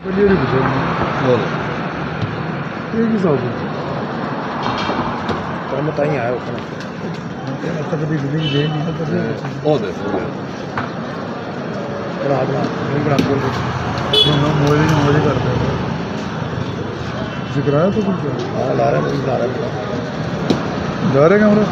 चलिए नहीं पूछे बोलो एक ही साहब कर्म ताई आया उतना अब तक कभी जिंदगी दे नहीं ना पता ओ दे हो गया बना बना नहीं बना बोल दे हम मोजे मोजे करते हैं जिक्र आया तो कुछ हाँ ला रहा है ला रहा है जा रहे कैमरा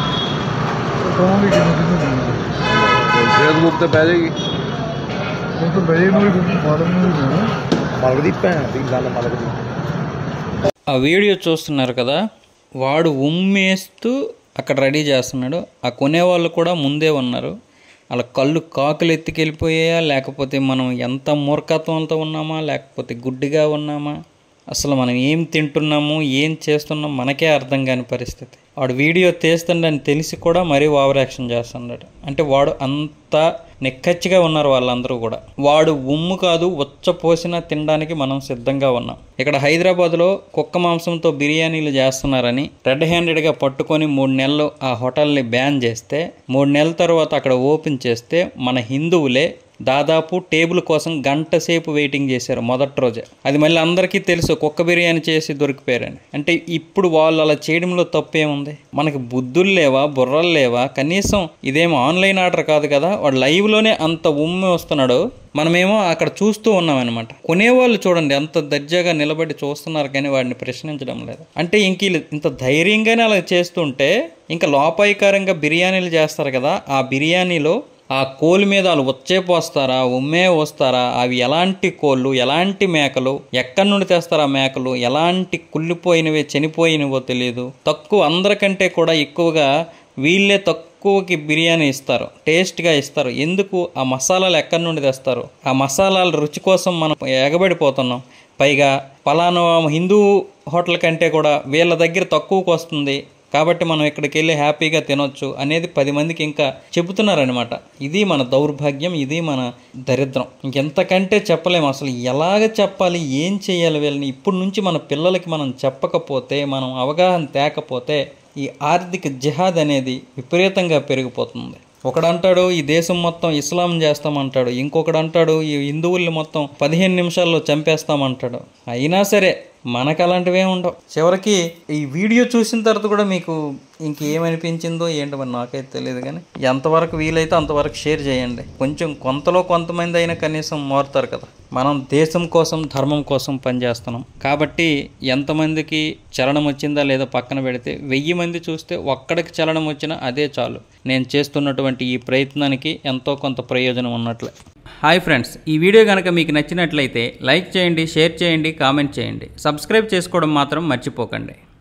कहोगे कि नहीं कितने फेसबुक ਤੇ ਪੈ ਜਾਏਗੀ वो तो भाई में भी मालूम नहीं है ना मालक दी भैन दी गल मालक दी ఆ వీడియో చూస్తున్నారు కదా వాడు ఉమ్మేస్తూ అక్కడ రెడీ చేస్తున్నాడు ఆ కొనేవాళ్ళు కూడా ముందే ఉన్నారు వాళ్ళ కళ్ళు కాకులు ఎత్తుకెళ్ళిపోయాయా లేకపోతే మనం ఎంత మూర్ఖత్వంతో ఉన్నామా లేకపోతే గుడ్డిగా ఉన్నామా అసలు మనం ఏం తింటున్నాము ఏం చేస్తున్నాం మనకే అర్థం కాని పరిస్థితి వాడు వీడియో తీస్తుండని తెలిసి కూడా మరీ ఓవర్ యాక్షన్ చేస్తున్నాడు అంటే వాడు అంత నిక్కచ్చిగా ఉన్నారు వాళ్ళందరూ కూడా వాడు ఉమ్ము కాదు ఉచ్చ పోసినా తినడానికి మనం సిద్ధంగా ఉన్నాం ఇక్కడ హైదరాబాద్లో కుక్క మాంసంతో బిర్యానీలు చేస్తున్నారని రెడ్ హ్యాండెడ్గా పట్టుకొని మూడు నెలలు ఆ హోటల్ని బ్యాన్ చేస్తే మూడు నెలల తర్వాత అక్కడ ఓపెన్ చేస్తే మన హిందువులే దాదాపు టేబుల్ కోసం గంట సేపు వెయిటింగ్ చేశారు మొదటి రోజే అది మళ్ళీ అందరికీ తెలుసు కుక్క బిర్యానీ చేసి దొరికిపోయారని అంటే ఇప్పుడు వాళ్ళు అలా చేయడంలో తప్పేముంది మనకి బుద్ధులు లేవా బుర్రలు లేవా కనీసం ఇదేమో ఆన్లైన్ ఆర్డర్ కాదు కదా వాడు లైవ్లోనే అంత ఉమ్మి వస్తున్నాడు మనమేమో అక్కడ చూస్తూ ఉన్నామన్నమాట కొనేవాళ్ళు చూడండి ఎంత దర్జాగా నిలబడి చూస్తున్నారు కానీ వాడిని ప్రశ్నించడం లేదు అంటే ఇంక వీళ్ళు ఇంత ధైర్యంగానే అలా చేస్తుంటే ఇంకా లోపాయికారంగా బిర్యానీలు చేస్తారు కదా ఆ బిర్యానీలో ఆ కోళ్ళు మీద వాళ్ళు వచ్చే పోస్తారా ఉమ్మే వస్తారా అవి ఎలాంటి కోళ్ళు ఎలాంటి మేకలు ఎక్కడి నుండి తెస్తారా మేకలు ఎలాంటి కుళ్ళిపోయినవే చనిపోయినవో తెలియదు తక్కువ అందరికంటే కూడా ఎక్కువగా వీళ్ళే తక్కువకి బిర్యానీ ఇస్తారు టేస్ట్గా ఇస్తారు ఎందుకు ఆ మసాలాలు ఎక్కడి నుండి తెస్తారు ఆ మసాలాల రుచి కోసం మనం ఎగబడిపోతున్నాం పైగా పలానా హిందూ హోటల్ కంటే కూడా వీళ్ళ దగ్గర తక్కువకు వస్తుంది కాబట్టి మనం ఇక్కడికి వెళ్ళి హ్యాపీగా తినొచ్చు అనేది పది మందికి ఇంకా చెబుతున్నారనమాట ఇది మన దౌర్భాగ్యం ఇది మన దరిద్రం ఇంకెంతకంటే చెప్పలేము అసలు ఎలాగ చెప్పాలి ఏం చేయాలి వీళ్ళని ఇప్పటి నుంచి మన పిల్లలకి మనం చెప్పకపోతే మనం అవగాహన తేకపోతే ఈ ఆర్థిక జిహాద్ అనేది విపరీతంగా పెరిగిపోతుంది ఒకడంటాడు ఈ దేశం మొత్తం ఇస్లాం చేస్తామంటాడు ఇంకొకడు అంటాడు ఈ హిందువుల్ని మొత్తం పదిహేను నిమిషాల్లో చంపేస్తామంటాడు అయినా సరే మనకు అలాంటివే ఉండవు చివరికి ఈ వీడియో చూసిన తర్వాత కూడా మీకు ఇంకేమనిపించిందో ఏంటో మరి నాకైతే తెలియదు కానీ ఎంతవరకు వీలైతే అంతవరకు షేర్ చేయండి కొంచెం కొంతలో కొంతమంది అయినా కనీసం మారుతారు కదా మనం దేశం కోసం ధర్మం కోసం పనిచేస్తున్నాం కాబట్టి ఎంతమందికి చలనం వచ్చిందా లేదా పక్కన పెడితే వెయ్యి మంది చూస్తే ఒక్కడికి చలనం వచ్చినా అదే చాలు నేను చేస్తున్నటువంటి ఈ ప్రయత్నానికి ఎంతో కొంత ప్రయోజనం ఉన్నట్లే హాయ్ ఫ్రెండ్స్ ఈ వీడియో కనుక మీకు నచ్చినట్లయితే లైక్ చేయండి షేర్ చేయండి కామెంట్ చేయండి సబ్స్క్రైబ్ చేసుకోవడం మాత్రం మర్చిపోకండి